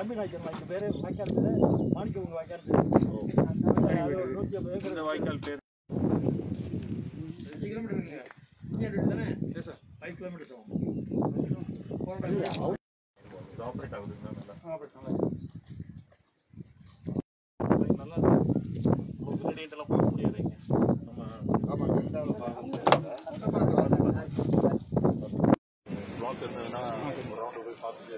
தம்பி நாய்க்கர் வாய்க்கு பேர் வாய்க்கால் பேர் மாணிக்கவங்க வாய்க்கால் பேர் அது ஒரு நூற்றி ஐம்பது ஏக்கர் இந்த வாய்க்கால் பேர் அஞ்சு கிலோமீட்டர் இருக்குங்க இந்தியா தானே சார் ஃபைவ் கிலோமீட்டர்ஸ் ஆகும் போராட்டம் இது ஆப்ரேட் ஆகுதுங்களா நல்லா ஆ, நல்லா இருக்கு கிரேடியன்ட் எல்லாம் போட முடியாதுங்க நம்ம பிளாக் இருந்ததுன்னா ஒரு ரவுண்டு போய் பார்த்துட்டு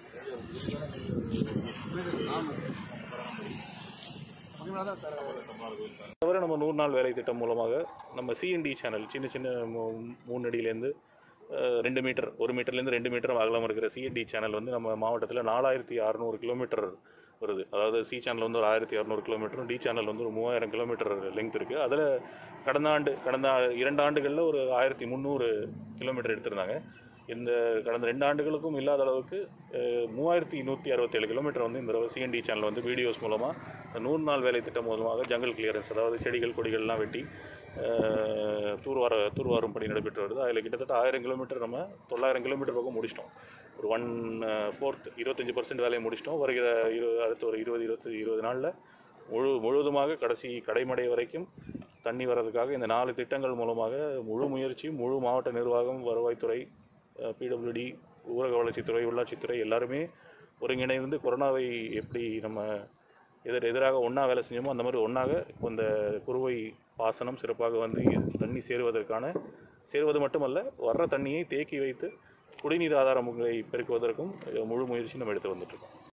தவிர நம்ம நூறு நாள் வேலை திட்டம் மூலமாக நம்ம சிஎன்டி சேனல் சின்ன சின்ன மூ- மூணு அடியிலேருந்து அஹ், ரெண்டு மீட்டர் ஒரு மீட்டர்லேருந்து ரெண்டு மீட்டர் அகலம் இருக்கிற சிஎன்டி சேனல் வந்து நம்ம மாவட்டத்தில் நாலாயிரத்தி அறநூறு கிலோமீட்டர் வருது அதாவது சி சேனல் வந்து ஒரு ஆயிரத்தி அறநூறு கிலோமீட்டரும் டி சேனல் வந்து ஒரு மூவாயிரம் கிலோமீட்டர் லெங்க் இருக்குது அதில் கடந்த ஆண்டு கடந்த இரண்டு ஆண்டுகளில் ஒரு ஆயிரத்தி முந்நூறு கிலோமீட்டர் எடுத்திருந்தாங்க இந்த கடந்த ரெண்டு ஆண்டுகளுக்கும் இல்லாத அளவுக்கு அஹ், மூவாயிரத்தி நூற்றி அறுபத்தேழு கிலோமீட்டர் வந்து இந்த தடவை சிஎன்டி சேனல் வந்து வீடியோஸ் மூலமாக நூறு நாள் வேலை திட்டம் மூலமாக ஜங்கல் கிளியரன்ஸ் அதாவது செடிகள் கொடிகள்லாம் வெட்டி அஹ், தூர்வார தூர்வாரும் பணி நடைபெற்று வருது அதில் கிட்டத்தட்ட ஆயிரம் கிலோமீட்டர் நம்ம தொள்ளாயிரம் கிலோமீட்டர் பக்கம் முடிச்சிட்டோம் ஒரு ஒன் ஃபோர்த் இருபத்தஞ்சி பர்சன்ட் வேலையை முடிச்சிட்டோம் வருகிற இரு அடுத்த ஒரு இருபது இருபத்தி இருபது நாளில் முழு முழுவதுமாக கடைசி கடைமடை வரைக்கும் தண்ணி வர்றதுக்காக இந்த நாலு திட்டங்கள் மூலமாக முழு முயற்சி முழு மாவட்ட நிர்வாகம் வருவாய்த்துறை பிடபிள்யூடி ஊரக வளர்ச்சித்துறை உள்ளாட்சித்துறை எல்லாருமே ஒருங்கிணைந்து கொரோனாவை எப்படி நம்ம எதிர் எதிராக ஒன்றா வேலை செஞ்சோமோ அந்த மாதிரி ஒன்றாக இப்போ இந்த குறுவை பாசனம் சிறப்பாக வந்து தண்ணி சேருவதற்கான சேருவது மட்டுமல்ல வர்ற தண்ணியை தேக்கி வைத்து குடிநீர் ஆதாரங்களை பெருக்குவதற்கும் அஹ், முழு முயற்சி நம்ம எடுத்து வந்துட்டுருக்கோம்